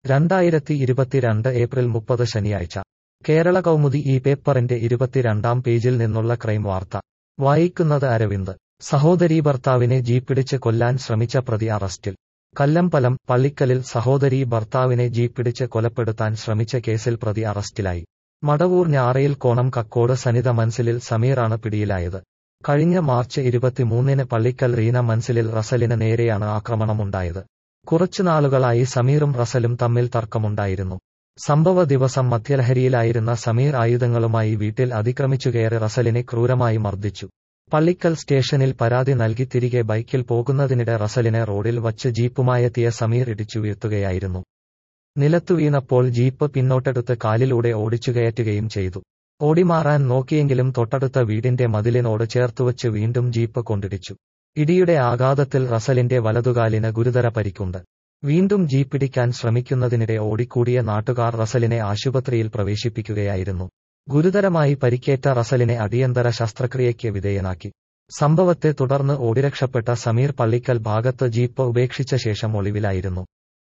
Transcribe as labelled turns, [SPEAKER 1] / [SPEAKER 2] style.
[SPEAKER 1] രണ്ടായിരത്തി ഇരുപത്തിരണ്ട് ഏപ്രിൽ മുപ്പത് ശനിയാഴ്ച കേരള കൗമുദി ഈ പേപ്പറിന്റെ ഇരുപത്തിരണ്ടാം പേജിൽ നിന്നുള്ള ക്രൈം വാർത്ത വായിക്കുന്നത് അരവിന്ദ് സഹോദരീ ഭർത്താവിനെ ജീപ്പിടിച്ച് കൊല്ലാൻ ശ്രമിച്ച പ്രതി അറസ്റ്റിൽ കല്ലമ്പലം പള്ളിക്കലിൽ സഹോദരീ ഭർത്താവിനെ ജീപ്പിടിച്ച് കൊലപ്പെടുത്താൻ ശ്രമിച്ച കേസിൽ പ്രതി അറസ്റ്റിലായി മടവൂർ ഞാറയിൽ കോണം കക്കോട് സനിത മൻസിലിൽ സമീറാണ് പിടിയിലായത് കഴിഞ്ഞ മാർച്ച് ഇരുപത്തിമൂന്നിന് പള്ളിക്കൽ റീന മൻസിലിൽ റസലിന് നേരെയാണ് ആക്രമണമുണ്ടായത് കുറച്ചുനാളുകളായി സമീറും റസലും തമ്മിൽ തർക്കമുണ്ടായിരുന്നു സംഭവ ദിവസം മദ്യലഹരിയിലായിരുന്ന സമീർ ആയുധങ്ങളുമായി വീട്ടിൽ അതിക്രമിച്ചു കയറി റസലിനെ ക്രൂരമായി മർദ്ദിച്ചു പള്ളിക്കൽ സ്റ്റേഷനിൽ പരാതി നൽകി തിരികെ ബൈക്കിൽ പോകുന്നതിനിടെ റസലിനെ റോഡിൽ വച്ച് ജീപ്പുമായെത്തിയ സമീർ ഇടിച്ചു വീഴ്ത്തുകയായിരുന്നു നിലത്തു വീണപ്പോൾ ജീപ്പ് പിന്നോട്ടെടുത്ത് കാലിലൂടെ ഓടിച്ചുകയറ്റുകയും ചെയ്തു ഓടിമാറാൻ നോക്കിയെങ്കിലും തൊട്ടടുത്ത വീടിന്റെ മതിലിനോട് ചേർത്തുവച്ച് വീണ്ടും ജീപ്പ് കൊണ്ടിടിച്ചു ഇടിയുടെ ആഘാതത്തിൽ റസലിന്റെ വലതുകാലിന് ഗുരുതര പരിക്കുണ്ട് വീണ്ടും ജീപ്പിടിക്കാൻ ശ്രമിക്കുന്നതിനിടെ ഓടിക്കൂടിയ നാട്ടുകാർ റസലിനെ ആശുപത്രിയിൽ പ്രവേശിപ്പിക്കുകയായിരുന്നു ഗുരുതരമായി പരിക്കേറ്റ റസലിനെ അടിയന്തര ശസ്ത്രക്രിയയ്ക്ക് വിധേയനാക്കി സംഭവത്തെ തുടർന്ന് ഓടിരക്ഷപ്പെട്ട സമീർ പള്ളിക്കൽ ഭാഗത്ത് ജീപ്പ് ഉപേക്ഷിച്ച ശേഷം ഒളിവിലായിരുന്നു